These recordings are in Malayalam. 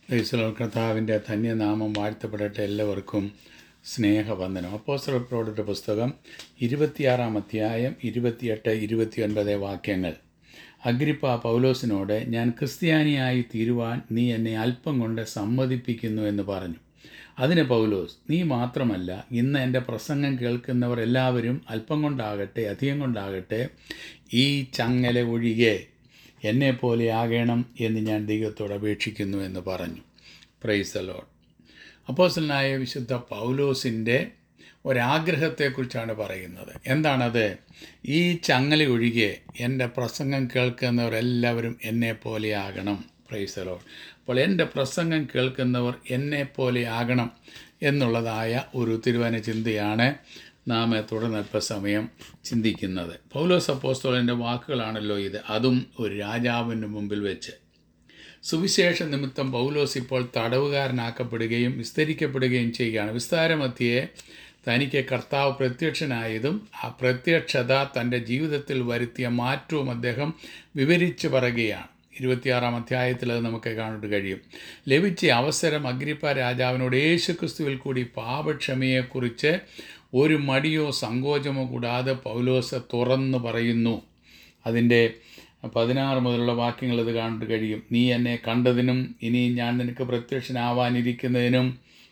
ദൈവസ്വലം കർത്താവിൻ്റെ ധന്യനാമം വാഴ്ത്തപ്പെടട്ടെ എല്ലാവർക്കും സ്നേഹവന്ദനം അപ്പോസ്തലപ്രോടുടെ പുസ്തകം ഇരുപത്തിയാറാം അധ്യായം ഇരുപത്തിയെട്ട് ഇരുപത്തിയൊൻപത് വാക്യങ്ങൾ അഗ്രിപ്പ പൗലോസിനോട് ഞാൻ ക്രിസ്ത്യാനിയായി തീരുവാൻ നീ എന്നെ അല്പം കൊണ്ട് സമ്മതിപ്പിക്കുന്നു എന്ന് പറഞ്ഞു അതിന് പൗലോസ് നീ മാത്രമല്ല ഇന്ന് എൻ്റെ പ്രസംഗം കേൾക്കുന്നവർ എല്ലാവരും അല്പം കൊണ്ടാകട്ടെ അധികം കൊണ്ടാകട്ടെ ഈ ചങ്ങല ഒഴികെ എന്നെപ്പോലെ ആകണം എന്ന് ഞാൻ ദൈവത്തോട് അപേക്ഷിക്കുന്നു എന്ന് പറഞ്ഞു പ്രൈസ് ലോഡ് അപ്പോസലനായ വിശുദ്ധ പൗലോസിൻ്റെ ഒരാഗ്രഹത്തെക്കുറിച്ചാണ് പറയുന്നത് എന്താണത് ഈ ചങ്ങല ഒഴികെ എൻ്റെ പ്രസംഗം കേൾക്കുന്നവരെല്ലാവരും എന്നെപ്പോലെ ആകണം പ്രൈസ് ലോഡ് അപ്പോൾ എൻ്റെ പ്രസംഗം കേൾക്കുന്നവർ എന്നെപ്പോലെ ആകണം എന്നുള്ളതായ ഒരു തിരുവന ചിന്തയാണ് നാം തുടർന്ന് അല്പസമയം ചിന്തിക്കുന്നത് പൗലോസ് അപ്പോസ്തോലൻ്റെ വാക്കുകളാണല്ലോ ഇത് അതും ഒരു രാജാവിൻ്റെ മുമ്പിൽ വെച്ച് സുവിശേഷ നിമിത്തം പൗലോസ് ഇപ്പോൾ തടവുകാരനാക്കപ്പെടുകയും വിസ്തരിക്കപ്പെടുകയും ചെയ്യുകയാണ് വിസ്താരമധ്യയെ തനിക്ക് കർത്താവ് പ്രത്യക്ഷനായതും ആ പ്രത്യക്ഷത തൻ്റെ ജീവിതത്തിൽ വരുത്തിയ മാറ്റവും അദ്ദേഹം വിവരിച്ചു പറയുകയാണ് ഇരുപത്തിയാറാം അധ്യായത്തിൽ അത് നമുക്ക് കാണാൻ കഴിയും ലഭിച്ച അവസരം അഗ്രിപ്പ രാജാവിനോട് യേശുക്രിസ്തുവിൽ കൂടി പാപക്ഷമയെക്കുറിച്ച് ഒരു മടിയോ സങ്കോചമോ കൂടാതെ പൗലോസ് തുറന്നു പറയുന്നു അതിൻ്റെ പതിനാറ് മുതലുള്ള വാക്യങ്ങൾ ഇത് കാണാൻ കഴിയും നീ എന്നെ കണ്ടതിനും ഇനി ഞാൻ നിനക്ക് പ്രത്യക്ഷനാവാനിരിക്കുന്നതിനും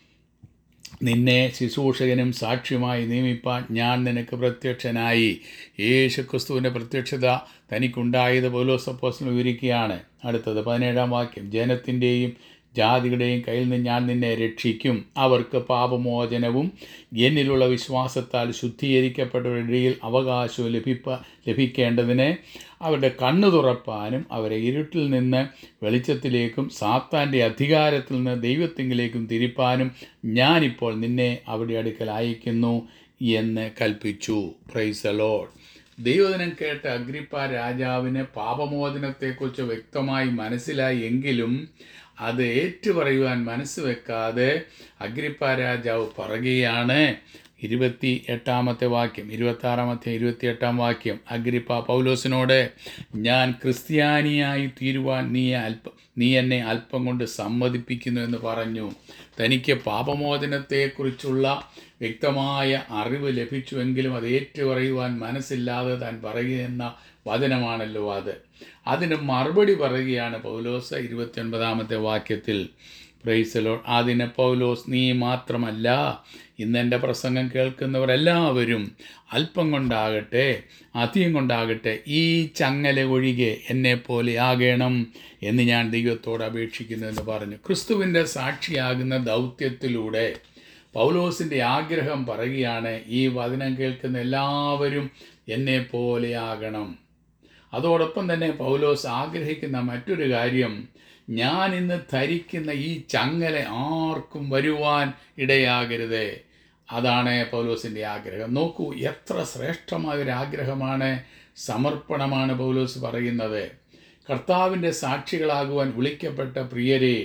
നിന്നെ ശുശ്രൂഷകനും സാക്ഷ്യമായി നിയമിപ്പാൻ ഞാൻ നിനക്ക് പ്രത്യക്ഷനായി യേശു ക്രിസ്തുവിൻ്റെ പ്രത്യക്ഷത തനിക്കുണ്ടായത് പൗലോസപ്പോസിന് വിവരിക്കുകയാണ് അടുത്തത് പതിനേഴാം വാക്യം ജനത്തിൻ്റെയും ജാതികളുടെയും കയ്യിൽ നിന്ന് ഞാൻ നിന്നെ രക്ഷിക്കും അവർക്ക് പാപമോചനവും എന്നിലുള്ള വിശ്വാസത്താൽ ശുദ്ധീകരിക്കപ്പെട്ടവരുടെ ഇടയിൽ അവകാശവും ലഭിപ്പ ലഭിക്കേണ്ടതിന് അവരുടെ കണ്ണു തുറപ്പാനും അവരെ ഇരുട്ടിൽ നിന്ന് വെളിച്ചത്തിലേക്കും സാത്താൻ്റെ അധികാരത്തിൽ നിന്ന് ദൈവത്തിങ്കിലേക്കും തിരിപ്പാനും ഞാനിപ്പോൾ നിന്നെ അവിടെ അടുക്കൽ അയക്കുന്നു എന്ന് കൽപ്പിച്ചു പ്രൈസ് ലോഡ് ദൈവദിനം കേട്ട അഗ്രിപ്പ രാജാവിന് പാപമോചനത്തെക്കുറിച്ച് വ്യക്തമായി മനസ്സിലായി എങ്കിലും അത് ഏറ്റുപറയുവാൻ മനസ്സ് വെക്കാതെ അഗ്രിപ്പ രാജാവ് പറയുകയാണ് ഇരുപത്തി എട്ടാമത്തെ വാക്യം ഇരുപത്താറാമത്തെ ഇരുപത്തി എട്ടാം വാക്യം അഗ്രിപ്പ പൗലോസിനോട് ഞാൻ ക്രിസ്ത്യാനിയായി തീരുവാൻ നീ അല്പം നീ എന്നെ അല്പം കൊണ്ട് സമ്മതിപ്പിക്കുന്നു എന്ന് പറഞ്ഞു തനിക്ക് പാപമോചനത്തെക്കുറിച്ചുള്ള വ്യക്തമായ അറിവ് ലഭിച്ചുവെങ്കിലും അത് ഏറ്റുപറയുവാൻ മനസ്സില്ലാതെ താൻ പറയുന്ന വചനമാണല്ലോ അത് അതിന് മറുപടി പറയുകയാണ് പൗലോസ് ഇരുപത്തിയൊൻപതാമത്തെ വാക്യത്തിൽ പ്രൈസലോ അതിന് പൗലോസ് നീ മാത്രമല്ല ഇന്നെൻ്റെ പ്രസംഗം കേൾക്കുന്നവരെല്ലാവരും അല്പം കൊണ്ടാകട്ടെ അധികം കൊണ്ടാകട്ടെ ഈ ചങ്ങല ഒഴികെ എന്നെപ്പോലെ ആകണം എന്ന് ഞാൻ ദൈവത്തോട് അപേക്ഷിക്കുന്നു എന്ന് പറഞ്ഞു ക്രിസ്തുവിൻ്റെ സാക്ഷിയാകുന്ന ദൗത്യത്തിലൂടെ പൗലോസിൻ്റെ ആഗ്രഹം പറയുകയാണ് ഈ വചനം കേൾക്കുന്ന എല്ലാവരും എന്നെപ്പോലെ ആകണം അതോടൊപ്പം തന്നെ പൗലോസ് ആഗ്രഹിക്കുന്ന മറ്റൊരു കാര്യം ഞാൻ ഇന്ന് ധരിക്കുന്ന ഈ ചങ്ങല ആർക്കും വരുവാൻ ഇടയാകരുത് അതാണ് പൗലോസിൻ്റെ ആഗ്രഹം നോക്കൂ എത്ര ശ്രേഷ്ഠമായ ഒരു ആഗ്രഹമാണ് സമർപ്പണമാണ് പൗലോസ് പറയുന്നത് കർത്താവിൻ്റെ സാക്ഷികളാകുവാൻ വിളിക്കപ്പെട്ട പ്രിയരെ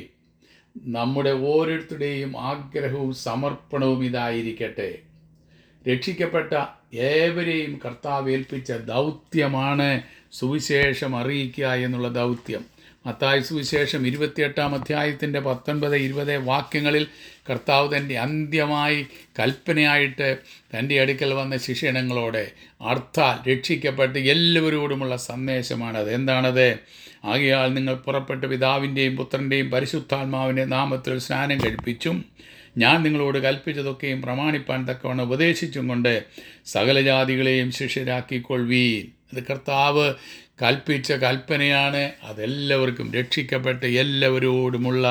നമ്മുടെ ഓരോരുത്തരുടെയും ആഗ്രഹവും സമർപ്പണവും ഇതായിരിക്കട്ടെ രക്ഷിക്കപ്പെട്ട ഏവരെയും കർത്താവ് ഏൽപ്പിച്ച ദൗത്യമാണ് സുവിശേഷം അറിയിക്കുക എന്നുള്ള ദൗത്യം മത്തായ സുവിശേഷം ഇരുപത്തിയെട്ടാം അധ്യായത്തിൻ്റെ പത്തൊൻപത് ഇരുപത് വാക്യങ്ങളിൽ കർത്താവ് തൻ്റെ അന്ത്യമായി കൽപ്പനയായിട്ട് തൻ്റെ അടുക്കൽ വന്ന ശിഷ്യണങ്ങളോടെ അർത്ഥാൽ രക്ഷിക്കപ്പെട്ട് എല്ലാവരോടുമുള്ള സന്ദേശമാണത് എന്താണത് ആകയാൽ നിങ്ങൾ പുറപ്പെട്ട് പിതാവിൻ്റെയും പുത്രൻ്റെയും പരിശുദ്ധാത്മാവിൻ്റെ നാമത്തിൽ സ്നാനം കഴിപ്പിച്ചും ഞാൻ നിങ്ങളോട് കൽപ്പിച്ചതൊക്കെയും പ്രമാണിപ്പാൻ തക്കവണ്ണം ഉപദേശിച്ചും കൊണ്ട് സകല ജാതികളെയും ശിഷ്യരാക്കിക്കൊള്ളുവീൻ അത് കർത്താവ് കൽപ്പിച്ച കൽപ്പനയാണ് അതെല്ലാവർക്കും രക്ഷിക്കപ്പെട്ട് എല്ലാവരോടുമുള്ള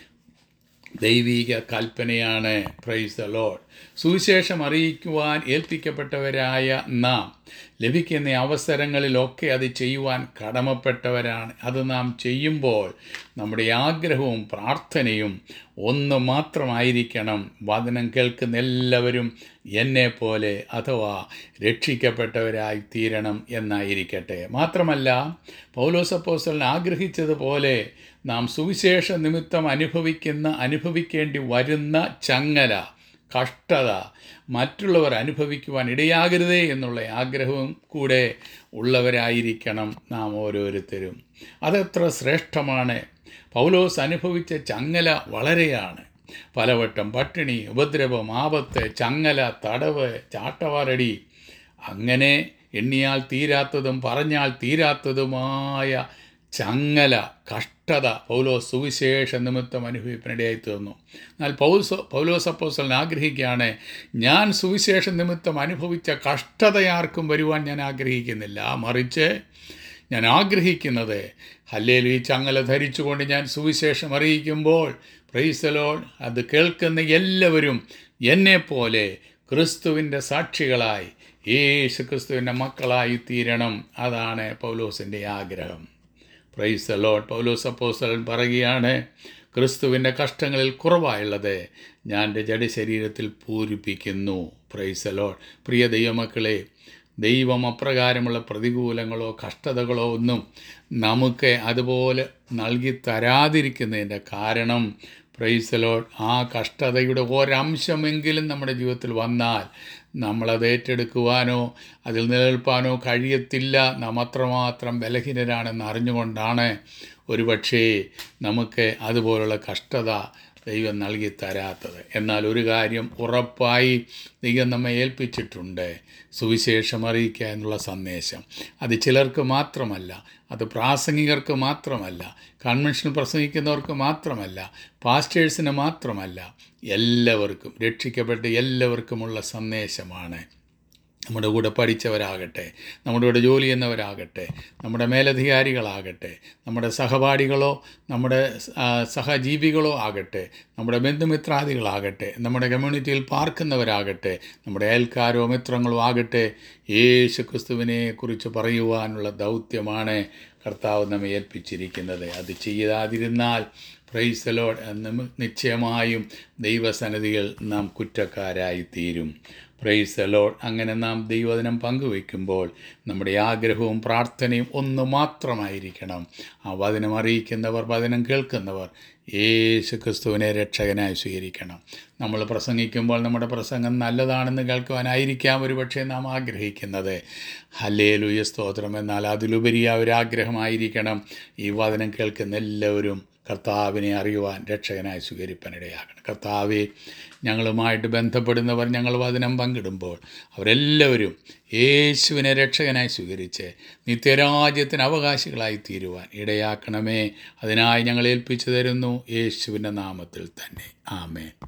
ദൈവിക കൽപ്പനയാണ് പ്രൈസ് ദ ലോഡ് സുവിശേഷം അറിയിക്കുവാൻ ഏൽപ്പിക്കപ്പെട്ടവരായ നാം ലഭിക്കുന്ന അവസരങ്ങളിലൊക്കെ അത് ചെയ്യുവാൻ കടമപ്പെട്ടവരാണ് അത് നാം ചെയ്യുമ്പോൾ നമ്മുടെ ആഗ്രഹവും പ്രാർത്ഥനയും ഒന്ന് മാത്രമായിരിക്കണം വചനം കേൾക്കുന്ന എല്ലാവരും എന്നെ പോലെ അഥവാ രക്ഷിക്കപ്പെട്ടവരായി തീരണം എന്നായിരിക്കട്ടെ മാത്രമല്ല പൗലോസപ്പോസ്റ്റലിന് ആഗ്രഹിച്ചതുപോലെ നാം സുവിശേഷ നിമിത്തം അനുഭവിക്കുന്ന അനുഭവിക്കേണ്ടി വരുന്ന ചങ്ങല കഷ്ടത മറ്റുള്ളവർ അനുഭവിക്കുവാൻ ഇടയാകരുതേ എന്നുള്ള ആഗ്രഹവും കൂടെ ഉള്ളവരായിരിക്കണം നാം ഓരോരുത്തരും അതെത്ര ശ്രേഷ്ഠമാണ് പൗലോസ് അനുഭവിച്ച ചങ്ങല വളരെയാണ് പലവട്ടം പട്ടിണി ഉപദ്രവം ആപത്ത് ചങ്ങല തടവ് ചാട്ടവാറടി അങ്ങനെ എണ്ണിയാൽ തീരാത്തതും പറഞ്ഞാൽ തീരാത്തതുമായ ചങ്ങല കഷ്ടത പൗലോസ് സുവിശേഷ നിമിത്തം അനുഭവിപ്പിനിടയായി തീർന്നു എന്നാൽ പൗസോ പൗലോസ് അപ്പോസലൻ ആഗ്രഹിക്കുകയാണ് ഞാൻ സുവിശേഷ നിമിത്തം അനുഭവിച്ച കഷ്ടതയാർക്കും വരുവാൻ ഞാൻ ആഗ്രഹിക്കുന്നില്ല മറിച്ച് ഞാൻ ആഗ്രഹിക്കുന്നത് ഹല്ലേലു ഈ ചങ്ങല ധരിച്ചുകൊണ്ട് ഞാൻ സുവിശേഷം അറിയിക്കുമ്പോൾ പ്രൈസലോൾ അത് കേൾക്കുന്ന എല്ലാവരും എന്നെപ്പോലെ ക്രിസ്തുവിൻ്റെ സാക്ഷികളായി യേശു ക്രിസ്തുവിൻ്റെ മക്കളായി തീരണം അതാണ് പൗലോസിൻ്റെ ആഗ്രഹം പ്രൈസ് ലോഡ് പൗലോസ് അപ്പോസ്തലൻ പറയുകയാണ് ക്രിസ്തുവിൻ്റെ കഷ്ടങ്ങളിൽ കുറവായുള്ളത് ഞാൻ എൻ്റെ ജഡശരീരത്തിൽ പൂരിപ്പിക്കുന്നു പ്രൈസ് ലോഡ് പ്രിയ ദൈവമക്കളെ ദൈവം അപ്രകാരമുള്ള പ്രതികൂലങ്ങളോ കഷ്ടതകളോ ഒന്നും നമുക്ക് അതുപോലെ നൽകി തരാതിരിക്കുന്നതിൻ്റെ കാരണം പ്രൈസലോഡ് ആ കഷ്ടതയുടെ ഒരംശമെങ്കിലും നമ്മുടെ ജീവിതത്തിൽ വന്നാൽ നമ്മളത് ഏറ്റെടുക്കുവാനോ അതിൽ നിലനിൽപ്പാനോ കഴിയത്തില്ല നാം അത്രമാത്രം ബലഹീനരാണെന്ന് അറിഞ്ഞുകൊണ്ടാണ് ഒരുപക്ഷേ നമുക്ക് അതുപോലുള്ള കഷ്ടത ദൈവം നൽകി തരാത്തത് എന്നാൽ ഒരു കാര്യം ഉറപ്പായി ദൈവം നമ്മെ ഏൽപ്പിച്ചിട്ടുണ്ട് സുവിശേഷം അറിയിക്കുക എന്നുള്ള സന്ദേശം അത് ചിലർക്ക് മാത്രമല്ല അത് പ്രാസംഗികർക്ക് മാത്രമല്ല കൺവെൻഷൻ പ്രസംഗിക്കുന്നവർക്ക് മാത്രമല്ല പാസ്റ്റേഴ്സിന് മാത്രമല്ല എല്ലാവർക്കും രക്ഷിക്കപ്പെട്ട എല്ലാവർക്കുമുള്ള സന്ദേശമാണ് നമ്മുടെ കൂടെ പഠിച്ചവരാകട്ടെ നമ്മുടെ കൂടെ ജോലി ചെയ്യുന്നവരാകട്ടെ നമ്മുടെ മേലധികാരികളാകട്ടെ നമ്മുടെ സഹപാഠികളോ നമ്മുടെ ആ, സഹജീവികളോ ആകട്ടെ നമ്മുടെ ബന്ധുമിത്രാദികളാകട്ടെ നമ്മുടെ കമ്മ്യൂണിറ്റിയിൽ പാർക്കുന്നവരാകട്ടെ നമ്മുടെ അയൽക്കാരോ മിത്രങ്ങളോ ആകട്ടെ യേശു ക്രിസ്തുവിനെ കുറിച്ച് പറയുവാനുള്ള ദൗത്യമാണ് കർത്താവ് നമ്മെ ഏൽപ്പിച്ചിരിക്കുന്നത് അത് ചെയ്യാതിരുന്നാൽ പ്രൈസലോഡ് നിശ്ചയമായും ദൈവസന്നിധിയിൽ നാം കുറ്റക്കാരായി തീരും പ്രൈസ് ലോഡ് അങ്ങനെ നാം ദൈവദിനം പങ്കുവയ്ക്കുമ്പോൾ നമ്മുടെ ആഗ്രഹവും പ്രാർത്ഥനയും ഒന്ന് മാത്രമായിരിക്കണം ആ വചനം അറിയിക്കുന്നവർ വചനം കേൾക്കുന്നവർ യേശു ക്രിസ്തുവിനെ രക്ഷകനായി സ്വീകരിക്കണം നമ്മൾ പ്രസംഗിക്കുമ്പോൾ നമ്മുടെ പ്രസംഗം നല്ലതാണെന്ന് കേൾക്കുവാനായിരിക്കാം ഒരുപക്ഷെ നാം ആഗ്രഹിക്കുന്നത് ഹല്ലേ ലുയ സ്തോത്രം എന്നാൽ അതിലുപരിയായ ഒരു ആഗ്രഹമായിരിക്കണം ഈ വചനം കേൾക്കുന്ന എല്ലാവരും കർത്താവിനെ അറിയുവാൻ രക്ഷകനായി സ്വീകരിപ്പാനിടയാകണം കർത്താവെ ഞങ്ങളുമായിട്ട് ബന്ധപ്പെടുന്നവർ ഞങ്ങൾ വചനം പങ്കിടുമ്പോൾ അവരെല്ലാവരും യേശുവിനെ രക്ഷകനായി സ്വീകരിച്ച് നിത്യരാജ്യത്തിന് അവകാശികളായി തീരുവാൻ ഇടയാക്കണമേ അതിനായി ഞങ്ങൾ ഏൽപ്പിച്ചു തരുന്നു യേശുവിൻ്റെ നാമത്തിൽ തന്നെ ആമേൻ